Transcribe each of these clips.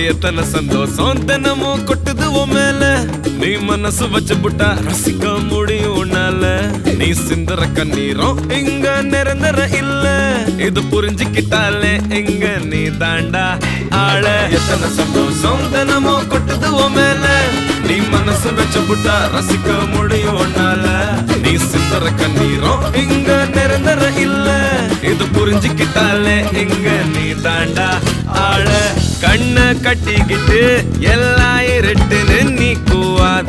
எத்தனை சந்தோஷம் தினமும் கொட்டுது உன் மேல நீ மனசு வச்சு புட்டா ரசிக்க முடியும் உன்னால நீ சிந்துற கண்ணீரும் இங்க நிரந்தர இல்ல இது புரிஞ்சுக்கிட்டாலே எங்க நீ தாண்டா ஆள எத்தனை சந்தோஷம் தினமும் கொட்டுது உன் மேல நீ மனசு வச்சு புட்டா ரசிக்க முடியும் உன்னால நீ சிந்துற கண்ணீரும் இங்க நிரந்தர இல்ல இது புரிஞ்சுக்கிட்டாலே எங்க நீ தாண்டா ஆள கண்ண கட்டிக்கிட்டு எல்லாம் இருட்டுன்னு நீ கூவாத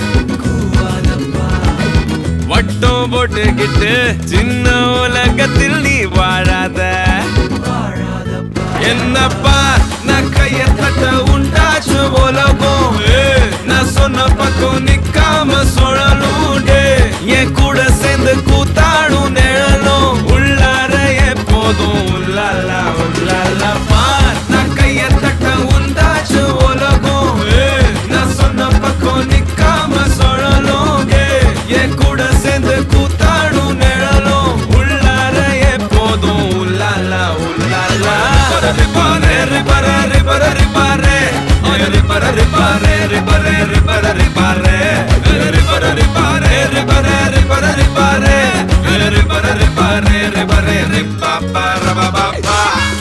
வட்டம் போட்டுக்கிட்டு சின்ன உலகத்தில் நீ வாழாத என்னப்பா நான் கைய தட்ட உண்டாச்சு உலகம் ஏய், நான் சொன்ன பக்கம் நிக்காம சுழலும் டேய். என் கூட சேர்ந்து கூத்தாடும் நிழலும் உள்ளார எப்போதும் உள்ளாலா உள்ளாலா பார் நான் கைய தட்ட உண்டாச்சு உலகம் ஏய், நான் சொன்ன பக்கம் நிக்காம சுழலும் டேய். என் கூட சேர்ந்து கூத்தாடும் நிழலும் உள்ளார எப்போதும் உள்ளாலா உள்ளாலா ரிபாரே ரிபாரே ரிபாரே ரிபாரே ரிபாரே ரிபாரே ரிபாரே ரிபாரே ரிபாரே ரிபாரே ரிபாரே ரிபாரே ரிபாரே ரிபாரே ரிபாரே ரிபாரே ரிபாரே ரிபாப்பா ரபாபா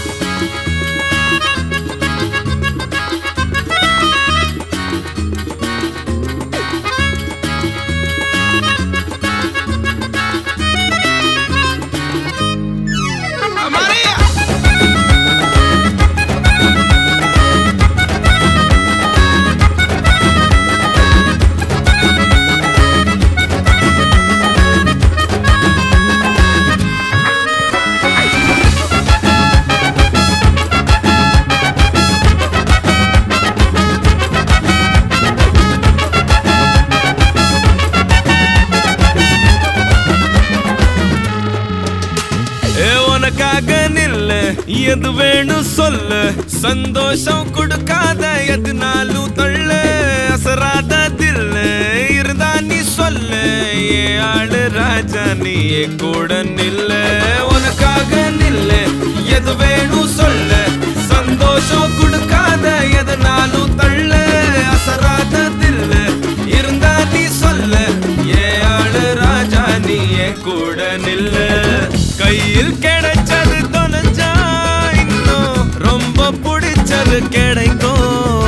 ஏ உனக்காக நில்ல எது வேணும் சொல்லு சந்தோஷம் கொடுக்காத எதுனாலும் தள்ள அசராத தில்ல இருந்தா நீ சொல்லு ஏ ஆளு ராஜா நீ என் கூட நில்ல உனக்காக நில்ல எது வேணும் சொல்லு சந்தோஷம் கொடுக்காத எதுனாலும் தள்ள அசராத தில்ல இருந்தா நீ சொல்லு ஏ ஆளு ராஜா நீ என் கூட நில்லு கையில் கிடைச்சது தொலைஞ்சா இன்னும் ரொம்ப பிடிச்சது கிடைக்கும்